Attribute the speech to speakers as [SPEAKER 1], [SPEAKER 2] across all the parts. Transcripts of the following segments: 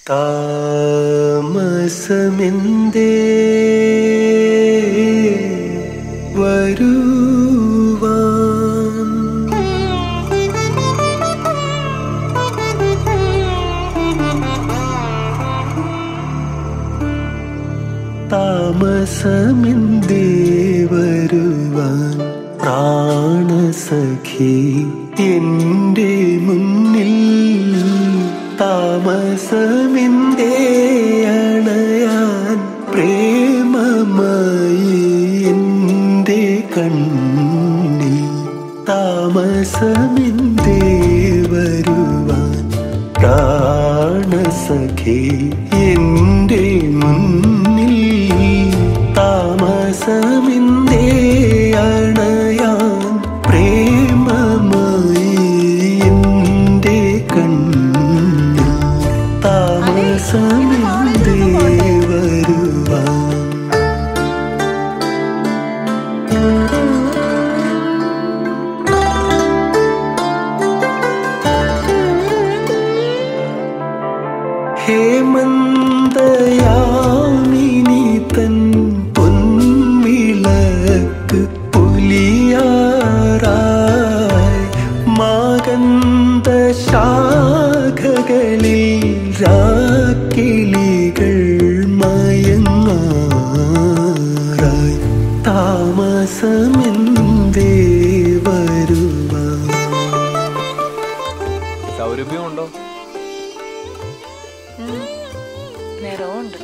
[SPEAKER 1] താമസമെന്തേ വരുവാൻ താമസമെന്തേ വരുവാൻ പ്രാണസഖി എൻ്റെ മുന്നിൽ താമസമെന്തേ അണയാൻ പ്രേമമായി എൻ്റെ കണ്ണിൽ താമസമെന്തേ വരുവാൻ പ്രാണസഖി എൻ്റെ മുന്നിൽ താമസമിന്തേ അണയാൻ പ്രേമമായി എൻ്റെ കണ്ണിൽ താമസമിന്തേ വരുവാൻ ഹേമന്തയാമിനി തൻ പൊൻവിളക്ക് പുലിയാറായി മാകന്ത ശാഖകളിൽ രാക്കിളികൾ മയങ്ങാറായി താമസമെന്തേ വരുവാൻ
[SPEAKER 2] സൗരഭ്യമുണ്ടോ
[SPEAKER 3] നിറവുണ്ട്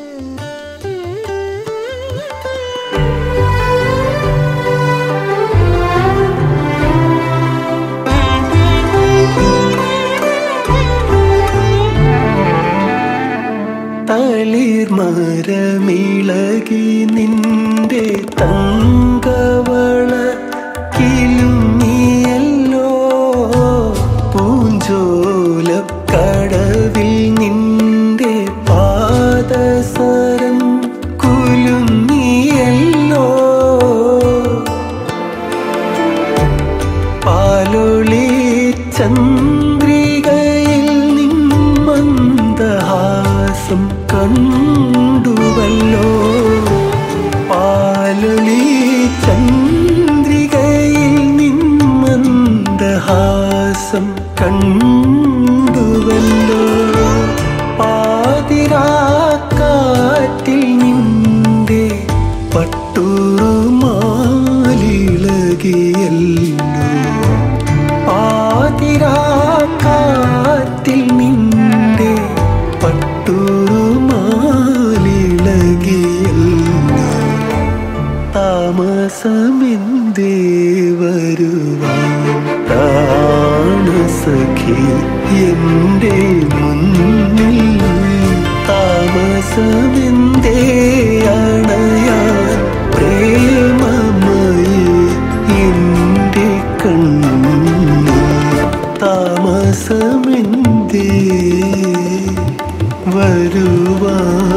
[SPEAKER 1] തളിർമരമിളകി നിന്റെ തങ്കവള കിലുങ്ങിയല്ലോ പൂഞ്ചോലക്കടവിൽ നിന്റെ പാദസരം കുലുങ്ങിയല്ലോ പാലൊളി ചന്ദ്രികയിൽ നിന്മന്ദഹാസം കണ്ടുവല്ലോ പാലൊളി ചന്ദ്രികയിൽ നിന്മന്ദഹാസം കണ്ടുവല്ലോ പാതിരാക്കാറ്റിൽ നിന്റെ പട്ടുറുമാലിളകിയല്ലോ പാതിരാക്കാറ്റിൽ നിന്റെ പട്ടുറുമാലിളകിയല്ലോ താമസമെന്തേ വരുവാൻ പ്രാണസഖി എൻ്റെ മുന്നിൽ താമസമെന്തേ അണയാൻ പ്രേമമായി എൻ്റെ കണ്ണിൽ താമസമെന്തേ വരുവാൻ